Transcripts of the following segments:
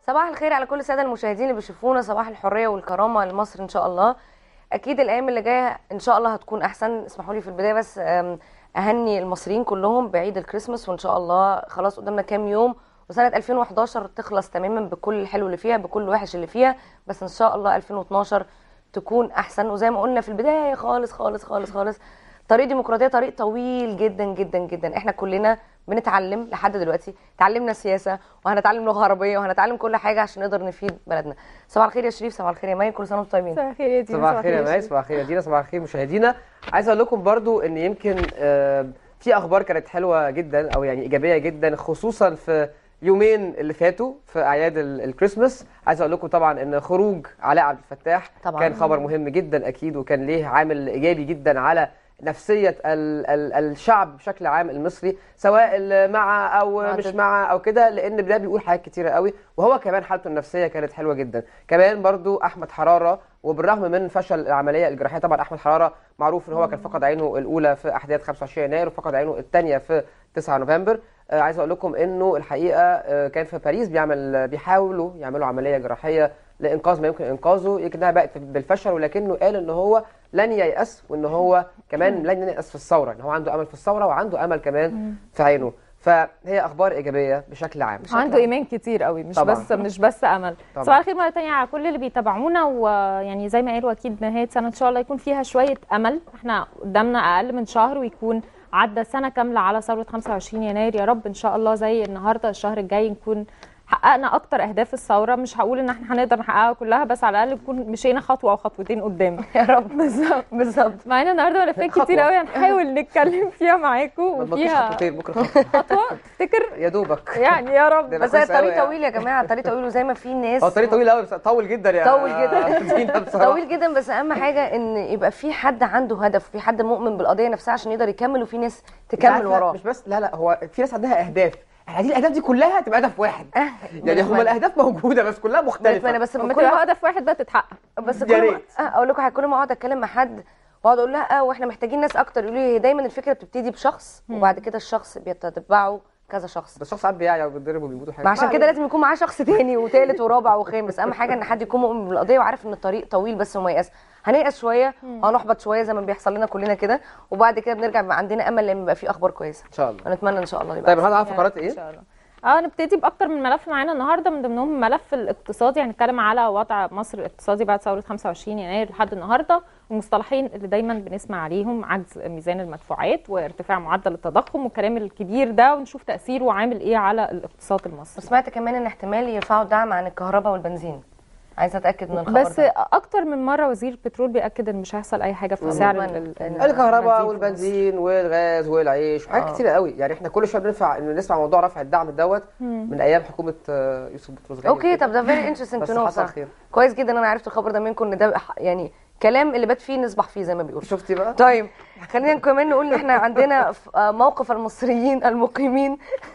صباح الخير على كل الساده المشاهدين اللي بيشوفونا صباح الحريه والكرامه لمصر ان شاء الله اكيد الايام اللي جايه ان شاء الله هتكون احسن اسمحوا لي في البدايه بس أم، اهني المصريين كلهم بعيد الكريسماس وان شاء الله خلاص قدامنا كام يوم وسنه 2011 تخلص تماما بكل الحلو اللي فيها بكل الوحش اللي فيها بس ان شاء الله 2012 تكون احسن وزي ما قلنا في البدايه خالص خالص خالص خالص طريق ديمقراطيه طريق طويل جدا جدا جدا احنا كلنا بنتعلم لحد دلوقتي اتعلمنا سياسه وهنتعلم لغه عربيه وهنتعلم كل حاجه عشان نقدر نفيد بلدنا صباح الخير يا شريف صباح الخير يا مي كل سنه وانتم طيبين صباح الخير يا دينا صباح الخير يا ماي صباح الخير يا دينا صباح الخير مشاهدينا عايز اقول لكم برضو ان يمكن آه، في اخبار كانت حلوه جدا او يعني ايجابيه جدا خصوصا في يومين اللي فاتوا في اعياد ال- الكريسماس عايز اقول لكم طبعا ان خروج علاء عبد الفتاح طبعاً. كان خبر مهم جدا اكيد وكان ليه عامل ايجابي جدا على نفسيه ال ال الشعب بشكل عام المصري سواء اللي مع او مع مش ضد. مع او كده لان ده بيقول حاجات كتيره قوي وهو كمان حالته النفسيه كانت حلوه جدا كمان برضو احمد حراره وبالرغم من فشل العمليه الجراحيه طبعا احمد حراره معروف ان هو كان فقد عينه الاولى في احداث 25 يناير وفقد عينه الثانيه في 9 نوفمبر آه عايز اقول لكم انه الحقيقه آه كان في باريس بيعمل بيحاولوا يعملوا عمليه جراحيه لانقاذ ما يمكن انقاذه يمكنها بقت بالفشل ولكنه قال ان هو لن ييأس وان هو كمان لن ييأس في الثوره ان هو عنده امل في الثوره وعنده امل كمان في عينه فهي اخبار ايجابيه بشكل عام عنده ايمان كتير قوي مش طبعاً. بس مش بس امل طبعاً. صباح الخير مره تانية على كل اللي بيتابعونا ويعني زي ما قالوا اكيد نهايه سنه ان شاء الله يكون فيها شويه امل احنا قدامنا اقل من شهر ويكون عدى سنه كامله على ثوره 25 يناير يا رب ان شاء الله زي النهارده الشهر الجاي نكون حققنا اكتر اهداف الثوره مش هقول ان احنا هنقدر نحققها كلها بس على الاقل نكون مشينا خطوه او خطوتين قدام يا رب بالظبط بالظبط معانا النهارده ملفات خطوة. كتير قوي هنحاول نتكلم فيها معاكم ما تبقيش وفيها خطوتين بكره خطوه خطوه تفتكر يا دوبك يعني يا رب ده بس كويس هي أوي الطريق يعني. طويل يا جماعه الطريق طويل وزي ما في ناس هو الطريق طويل قوي بس طول جدا يعني طول جدا. دينا بصراحه طويل جدا بس اهم حاجه ان يبقى في حد عنده هدف في حد مؤمن بالقضيه نفسها عشان يقدر يكمل وفي ناس أنت تكمل عارفة وراه مش بس لا لا هو في ناس عندها اهداف احنا عايزين الاهداف دي كلها تبقى هدف واحد يعني هم بنتمنى. الاهداف موجوده بس كلها بنتمنى مختلفه بس لما كل ما تبقى هدف واحد ده تتحقق بس يا كل ما ريت. آه، اقول لكم حاجه كل ما اقعد اتكلم مع حد واقعد اقول لا واحنا محتاجين ناس اكتر يقولوا لي هي دايما الفكره بتبتدي بشخص وبعد كده الشخص بيتتبعه كذا شخص بس الشخص ساعات بيعيا وبيتضرب وبيموت وحاجات ما عشان ما كده لازم يكون معاه شخص تاني وتالت ورابع وخامس اهم حاجه ان حد يكون مؤمن بالقضيه وعارف ان الطريق طويل بس وما يأس هنيأس شويه هنحبط شويه زي ما بيحصل لنا كلنا كده وبعد كده بنرجع يبقى عندنا امل لما يبقى في اخبار كويسه ان شاء الله ونتمنى ان شاء الله يبقى طيب أحسن. النهارده عارف فقرات ان ايه؟ شاء الله اه نبتدي باكتر من ملف معانا النهارده من ضمنهم الملف الاقتصادي هنتكلم على وضع مصر الاقتصادي بعد ثوره 25 يناير لحد النهارده المصطلحين اللي دايما بنسمع عليهم عجز ميزان المدفوعات وارتفاع معدل التضخم والكلام الكبير ده ونشوف تاثيره عامل ايه على الاقتصاد المصري وسمعت كمان ان احتمال يرفعوا الدعم عن الكهرباء والبنزين عايزه اتاكد من الخبر بس ده. اكتر من مره وزير البترول بياكد ان مش هيحصل اي حاجه في سعر أتمنى. ال- ال- الكهرباء في والبنزين والغاز والعيش وحاجات آه. كتيره قوي يعني احنا كل شويه بننفع إن نسمع موضوع رفع الدعم دوت من ايام حكومه آه، يوسف بطرس غالي اوكي وكده. طب ده فيري انترستنج بس تو نو حصل خير كويس جدا ان انا عرفت الخبر ده منكم ان ده ح- يعني كلام اللي بات فيه نصبح فيه زي ما بيقولوا شفتي بقى؟ طيب خلينا كمان نقول ان احنا عندنا ف- آه، موقف المصريين المقيمين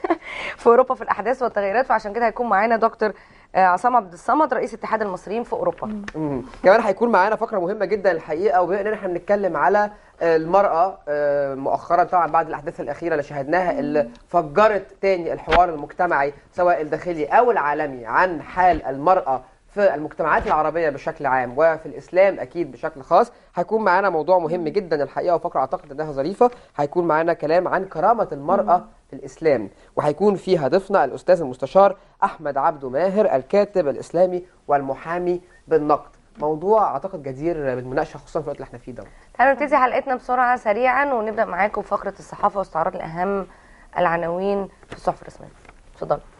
في اوروبا في الاحداث والتغيرات فعشان كده هيكون معانا دكتور آه، عصام عبد الصمد رئيس اتحاد المصريين في اوروبا مم. كمان هيكون معانا فقره مهمه جدا الحقيقه وبما ان احنا بنتكلم على آه، المراه آه، مؤخرا طبعا بعد الاحداث الاخيره اللي شاهدناها اللي فجرت تاني الحوار المجتمعي سواء الداخلي او العالمي عن حال المراه في المجتمعات العربيه بشكل عام وفي الاسلام اكيد بشكل خاص هيكون معانا موضوع مهم جدا الحقيقه وفقره اعتقد انها ظريفه هيكون معانا كلام عن كرامه المراه في الاسلام وهيكون فيها ضيفنا الاستاذ المستشار احمد عبده ماهر الكاتب الاسلامي والمحامي بالنقد موضوع اعتقد جدير بالمناقشه خصوصا في الوقت اللي احنا فيه ده تعالوا نبتدي حلقتنا بسرعه سريعا ونبدا معاكم فقره الصحافه واستعراض الاهم العناوين في الصحف الرسميه اتفضلوا